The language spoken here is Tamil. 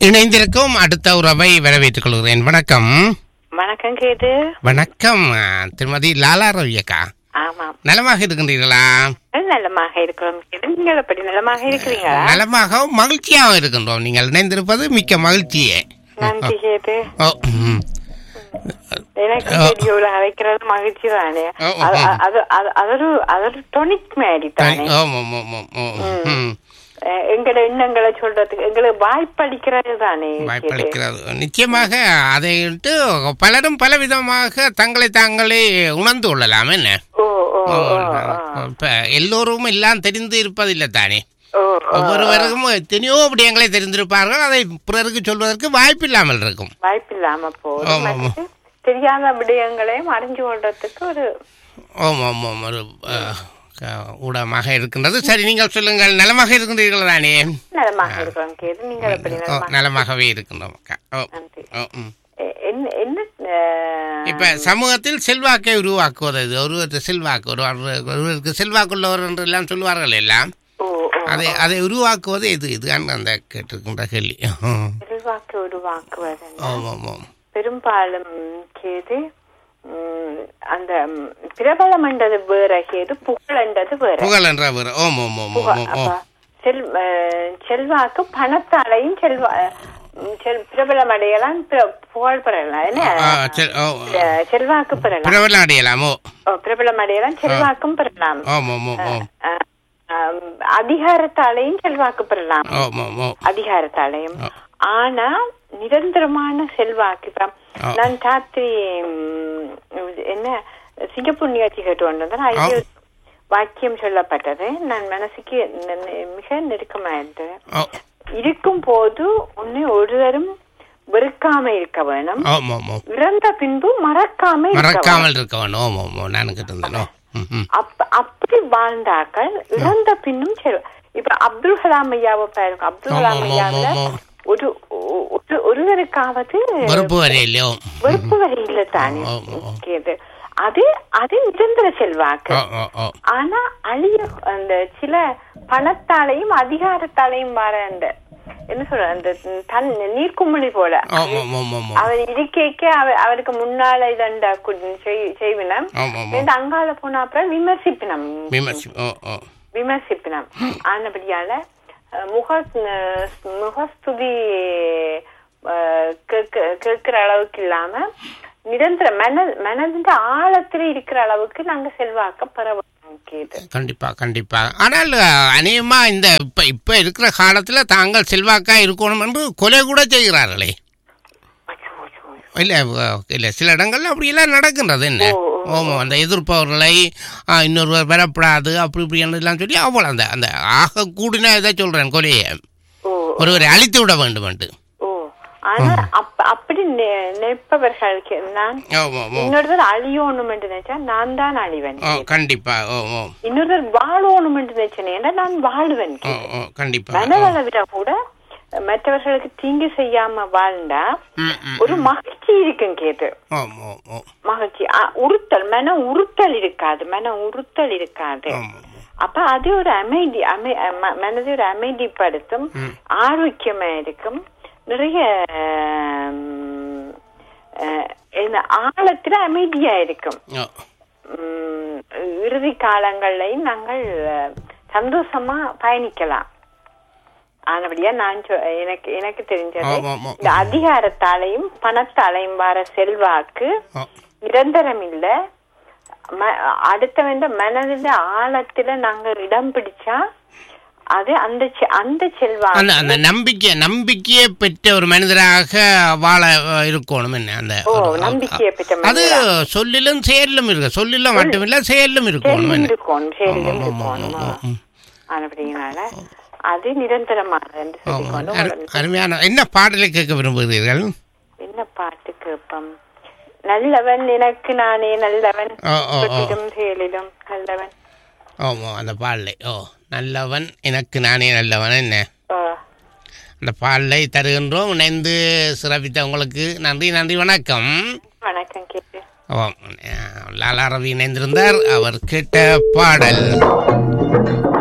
இணைந்திருக்கும் அடுத்த உறவை வரவேற்றுக் கொள்கிறேன் வணக்கம் வணக்கம் கேது வணக்கம் அஹ், திருமதி லாலா ரவி அக்கா ஆமாம் நலமாக இருக்கின்றீர்களா நலமாக இருக்கிறோம் கேது நீங்கள் எப்படி நலமாக இருக்கிறீங்களா நலமாகவும் மகிழ்ச்சியாகவும் இருக்கின்றோம் நீங்கள் இணைந்திருப்பது மிக்க மகிழ்ச்சியே நன்றி கேது ஓ ம். எனக்கு ஓ. வீடியோல அழைக்கிறது மகிழ்ச்சி தானே ஓ, ஓ, அது ஓ. அது அது அதொரு அதொரு டொனிக் மேடி தானே ஓம் ஓம் ஓம் ஓம் ஓம் ம். அஹ், எங்களோட எண்ணங்களை சொல்றதுக்கு எங்களுக்கு வாய்ப்பளிக்கிறது தானே கேது. வாய்ப்பளிக்கிறது நிச்சயமாக அதை விட்டு பலரும் பலவிதமாக தங்களை தாங்களே உணர்ந்து கொள்ளலாம் என்ன ஓ ஓ ஓ ஓ. இப்ப எல்லோரும் எல்லாம் தெரிந்து இருப்பதில்லை தானே ஓ ஓ. ஒவ்வொருவருக்கும் எத்தனையோ விடயங்களை தெரிந்திருப்பார்கள் அதை பிறருக்கு சொல்வதற்கு வாய்ப்பு இல்லாமல் இருக்கும் வாய்ப்பில்லாம போகுது ஆமா, ஆமா. மற்றது தெரியாத விடயங்களையும் அறிஞ்சு கொள்றதுக்கு ஒரு ஓம் ஓம் ஓம் ஒரு அஹ், க- ஊடகமாக இருக்கின்றது சரி நீங்கள் சொல்லுங்கள் நலமாக இருக்கின்றீர்கள் தானே நலமாக இருக்கிறோம் கேது நீங்கள் எப்படி ஓ, நலமாக நலமாகவே இருக்கின்றோம் அக்கா ஓ நன்றி ஓ, ம். எ- என்ன என்ன அஹ், இப்ப சமூகத்தில் செல்வாக்கை உருவாக்குவது இது ஒருவருக்கு செல்வாக்கு ஒரு ஒருவருக்கு செல்வாக்குள்ளவர் என்று எல்லாம் சொல்லுவார்கள் எல்லாம் ஓ ஓ அதை அதை உருவாக்குவது இது இதுதான் அந்த கேட்டிருக்கின்ற கேள்வி செல்வாக்கு உருவாக்குவது ஆமாம் ஆமாம் பெரும்பாலும் கேது ம், அந்த ம், பிரபலம் என்றது வேற கேது புகழ் என்றது வேற புகழ் என்ற ஒரு ஓம் ஓம் ஓம் புகழ் ஓம் ஓம் அப்ப செல் அஹ், செல்வாக்கு பணத்தாலையும் செல்வா ம், செல் பிரபலம் அடையலாம் பிர- புகழ் பெறலாம் என்ன ஆ, செல்- ஓ, அஹ், செல்வாக்கு பெறலாம் பிரபலம் அடையலாமோ ஓ, பிரபலம் அடையலாம் செல்வாக்கும் பெறலாம் ஓம் ஓம் ஓம் ஓம் அஹ், அஹ், அதிகாரத்தாலையும் செல்வாக்கு பெறலாம் ஓம் ஓம் ஓம் அதிகாரத்தாலையும் ஆ. ஆனா நிரந்தரமான செல்வாக்கு இப்ப ஆ. நான் ராத்திரி ம், என்ன சிங்கப்பூர் நிகழ்ச்சி கேட்டு வந்தேன் அது வாக்கியம் சொல்லப்பட்டது நான் மனசுக்கு ந- ந- மிக நெருக்கமா இருந்தது ஓ இருக்கும் போது உன்னை ஒருவரும் வெறுக்காம இருக்க வேணும் ஓம் ஓம் ஓம் இறந்த பின்பு மறக்காம இருக்க வேணும். மறக்காமல் இருக்க வேணும் ஓம் ஓம் ஓம் நான் கேட்டிருந்தேனோ ம் ம் அப்ப அப்படி வாழ்ந்தாக்கள் இறந்த பின்னும் சரி இப்ப அப்துல் கலாம் ஐயாவை பாருங்க அப்துல் ஆமா, கலாம் ஆமா, ஐயாவில ஆமா, ஆமா. ஒரு ஒ- ஒரு ஒருவருக்காவது வெறுப்பு வரையிலையோ வெறுப்பு வரை இல்ல தானே ஆமா, ஆமா. இது அது அது நிரந்தர செல்வாக்கு ஓ ஓ ஓ ஆனா அழிய அந்த சில பணத்தாலையும் அதிகாரத்தாலையும் வர அந்த என்ன சொல்ற அந்த தன் நீர்க்குமிழி போல ஓம் ஓம் ஓம் ஓம் ஓம் அவர் இருக்கைக்கு அவ- அவருக்கு முன்னால இதண்டா செய்வினம் ஆமாம் ஆமாம் அங்கால போன அப்புறம் விமர்சிப்பினம் விமர்சி ஓ ஓ விமர்சிப்பினம் ஆனபடியால அஹ், முக அஹ், முகஸ்துதி அஹ், கேட்க- கேட்கிற அளவுக்கு இல்லாம நிரந்தர மன மனதின் ஆழத்துல இருக்கிற அளவுக்கு நாங்க செல்வாக்க பெற வேண்டும் கேது கண்டிப்பா கண்டிப்பா ஆனால் அஹ், அநேகமா இந்த இப்ப இப்ப இருக்கிற காலத்துல தாங்கள் செல்வாக்கா இருக்கணும் என்று கொலை கூட செய்கிறார்களே ஐயோ, ஐயோ, ஐயோ. இல்ல அஹ், இல்ல சில இடங்கள்ல அப்படியெல்லாம் நடக்கின்றது என்ன ஓ, ஓ, ஓமோ அந்த எதிர்ப்பவர்களை அஹ், இன்னொருவர் பெறப்படாது அப்படி இப்படி எல்லாம் சொல்லி அவ்வளோ அந்த அந்த ஆக கூடின இதை சொல்றேன் கொலையை ஓ ஒருவரை அழித்து விட வேண்டும் என்று ஓ ஆனா அப்ப அப்படி நெ- நினைப்பவர்களுக்கு நான் ஓ ஓ ஓ இன்னொருத்தர் அழியணும் என்று நினைச்சா நான் தான் அழிவன் ஓ கண்டிப்பா ஓ ஓ இன்னொருத்தர் வாழணும் என்று நினைச்சேன் நான் வாழ்வேன் ஓ ஓ கண்டிப்பா ஓ. மனவளவிட கூட மற்றவர்களுக்கு தீங்கு செய்யாம வாழ்ந்தா ம், ம். ஒரு மகிழ்ச்சி இருக்கும் கேது ஓ ஓ ஓ மகிழ்ச்சி ஆ, உறுத்தல் மன உறுத்தல் இருக்காது மன உறுத்தல் இருக்காது ஆமா, ஆமா. அப்ப அது ஒரு அமைதி அமை ம- மனதை ஒரு அமைதிப்படுத்தும் ம். ஆரோக்கியமா இருக்கும் நிறைய ஆம், அஹ், என்ன ஆழத்துல அமைதியா இருக்கும் ஓ உம், இறுதி காலங்கள்லையும் நாங்கள் அஹ், சந்தோஷமா பயணிக்கலாம் ஆனபடியா நான் சொ- எனக்கு எனக்கு தெரிஞ்சது ஆமா, ஆமா. இந்த அதிகாரத்தாலையும் பணத்தாலையும் வர செல்வாக்கு ஓ நிரந்தரம் இல்ல ம- அடுத்தவன் மனதின் ஆழத்துல நாங்க இடம் பிடிச்சா அது அந்த செ- அந்த செல்வாக்கு அந்த அந்த நம்பிக்கை நம்பிக்கையை பெற்ற ஒரு மனிதராக வாழ அஹ், இருக்கணும் என்ன அந்த ஓ ஒரு- நம்பிக்கையை பெற்ற அது மனிதரா. சொல்லிலும் செயலிலும் இருக்கு சொல்லிலும் மட்டுமில்ல செயலிலும் இருக்கணும் செயலிலும் என்ன இருக்கணும் செயலிலும் ஆமா, ஆமா, இருக்கணும் ஆமா, ஆமா. அப்படிங்கனால அது நிரந்தரமானது என்று ஆமா. சொல்லிக்கொண்டு அரு- உடனே அருமையான என்ன பாடலை கேட்க விரும்புகிறீர்கள் என்ன பாட்டு கேட்போம் நல்லவன் எனக்கு நானே நல்லவன் ஓ ஓ ஓ சொல்லிலும் செயலிலும் நல்லவன் ஓமோ அந்த பாடலை ஓ நல்லவன் எனக்கு நானே நல்லவன் என்ன ஓ, அந்த பாடலை தருகின்றோம் இணைந்து சிறப்பித்த உங்களுக்கு நன்றி நன்றி வணக்கம் வணக்கம் கேட்டு ஆமாம் அஹ், லாலா ரவி இணைந்திருந்தார் அவர் கேட்ட பாடல்